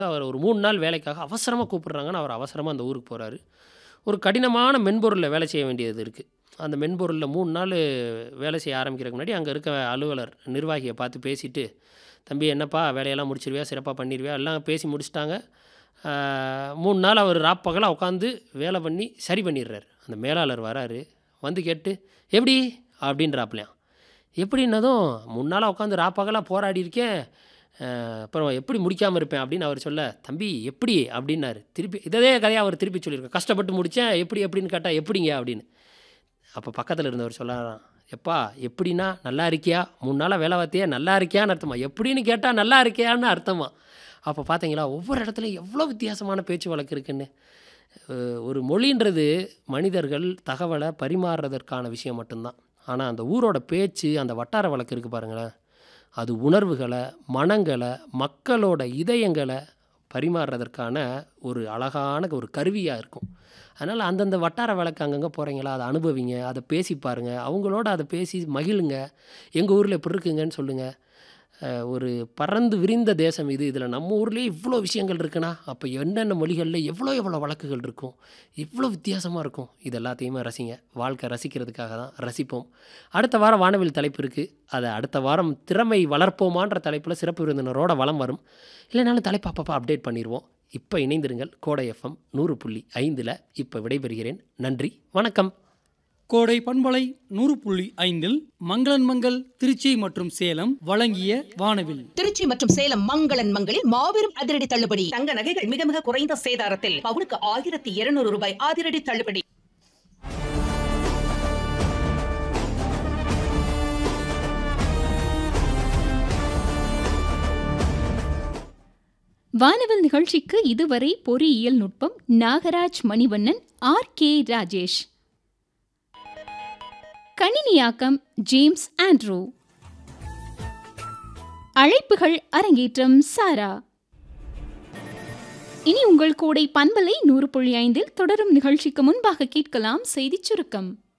அவர் ஒரு 3 நாள் வேலைக்காக அவசரமா கூப்பிடுறாங்கன்னு, அவர் அவசரமா அந்த ஊருக்கு போறாரு. ஒரு கடினமான மென்பொருள்ல வேலை செய்ய வேண்டியது இருக்கு. அந்த மென்பொருள்ல 3 நாளு வேலை செய்ய ஆரம்பிக்கிறதுக்கு முன்னாடி, அங்க இருக்க அலுவலர், நிர்வாகிய பார்த்து பேசிட்டு, "தம்பி என்னப்பா வேலையெல்லாம் முடிச்சிருவியா? சிறப்பா பண்ணிருவியா?" எல்லாம் பேசி முடிச்சுட்டாங்க. ஆ 3 நாள் அவர் ராப்பகலா உட்காந்து வேலை பண்ணி சரி பண்ணிடுறாரு. அந்த மேலாளர் வராரு. வந்து கேட்டு, "எப்படி?" அப்படின்றாப்புலயாம். எப்படின்னதும், "3 நாளா உட்காந்து ராப்பகலா போராடி இருக்கேன். அ அப்புறம் எப்படி முடிக்காம இருப்பேன்?" அப்படின்னு அவர் சொல்ல, "தம்பி எப்படி?" அப்படின்னாரு. திருப்பி இதே கதைய அவர் திருப்பி சொல்லியிருக்கார். "கஷ்டப்பட்டு முடிச்சேன். எப்படி எப்படின்னு கேட்டா, எப்படிங்க?" அப்படின்னு. அப்ப பக்கத்துல இருந்தவர் சொல்றாராம், "எப்பா எப்படின்னா, நல்லா இருக்கியா? 3 நாளா வேலை பார்த்தியே, நல்லா இருக்கியான்னு அர்த்தமா? எப்படின்னு கேட்டா நல்லா இருக்கியான்னு அர்த்தமா?" அப்ப பார்த்தீங்களா, ஒவ்வொரு இடத்துலயும் எவ்வளோ வித்தியாசமான பேச்சு வழக்கு இருக்குன்னு. அ ஒரு மொழின்றது மனிதர்கள் தகவல பரிமாறுறதற்கான விஷயம் மட்டும் தான். ஆனா, அந்த ஊரோட பேச்சு, அந்த வட்டார வழக்கு இருக்கு பாருங்களேன், அது உணர்வுகள, மனங்கள, மக்களோட இதயங்கள பரிமாறுறதற்கான ஒரு அழகான ஒரு கருவியா இருக்கும். அதனால அந்தந்த வட்டார வழக்கு அங்கங்க போறீங்களா, அத அனுபவிங்க. அத பேசி பாருங்க. அவங்களோட அத பேசி மகிழுங்க. "எங்க ஊர்ல இப்படி இருக்குங்கன்னு" சொல்லுங்க. அ ஒரு பரந்து விரிந்த தேசம் இது. இதுல நம்ம ஊர்லயே இவ்ளோ விஷயங்கள் இருக்குன்னா, அப்ப என்னென்ன மொழிகள்ல எவ்வளோ எவ்வளோ வழக்குகள் இருக்கும். இவ்ளோ வித்தியாசமா இருக்கும். இது எல்லாத்தையுமே ரசிங்க. வாழ்க்கை ரசிக்கிறதுக்காக தான். ரசிப்போம். அடுத்த வாரம் வானவில் தலைப்பு இருக்கு. அத அடுத்த வாரம் திறமை வளர்ப்போமான்ற தலைப்புல சிறப்பு விருந்தினரோட வலம் வரும். இல்லைனாலும் தலைப்ப அப்பப்ப அப்டேட் பண்ணிருவோம். இப்ப இணைந்திருங்கள். கோடை எஃப்எம் 100.5ல இப்ப விடைபெறுகிறேன். நன்றி, வணக்கம். கோடை பண்பலை 100.5ல் மங்களன் மங்கள் திருச்சி மற்றும் சேலம் வழங்கிய வானவில் திருச்சி மற்றும் சேலம் மங்களன் மங்களில் மாபெரும் அதிரடி தள்ளுபடி தங்க நகைகள் மிக மிக குறைந்த சேதாரத்தில் பவுனுக்கு ஆயிரத்தி இருநூறு ரூபாய் அதிரடி தள்ளுபடி வானவில் நிகழ்ச்சிக்கு இதுவரை பொறியியல் நுட்பம் நாகராஜ் மணிவண்ணன் ஆர் கே ராஜேஷ் கணினியாக்கம் ஜேம்ஸ் ஆண்ட்ரூ அழைப்புகள் அரங்கேற்றம் சாரா இனி உங்கள் கூடை பண்பலை நூறு புள்ளி ஐந்தில் தொடரும் நிகழ்ச்சிக்கு முன்பாக கேட்கலாம் செய்திச் சுருக்கம்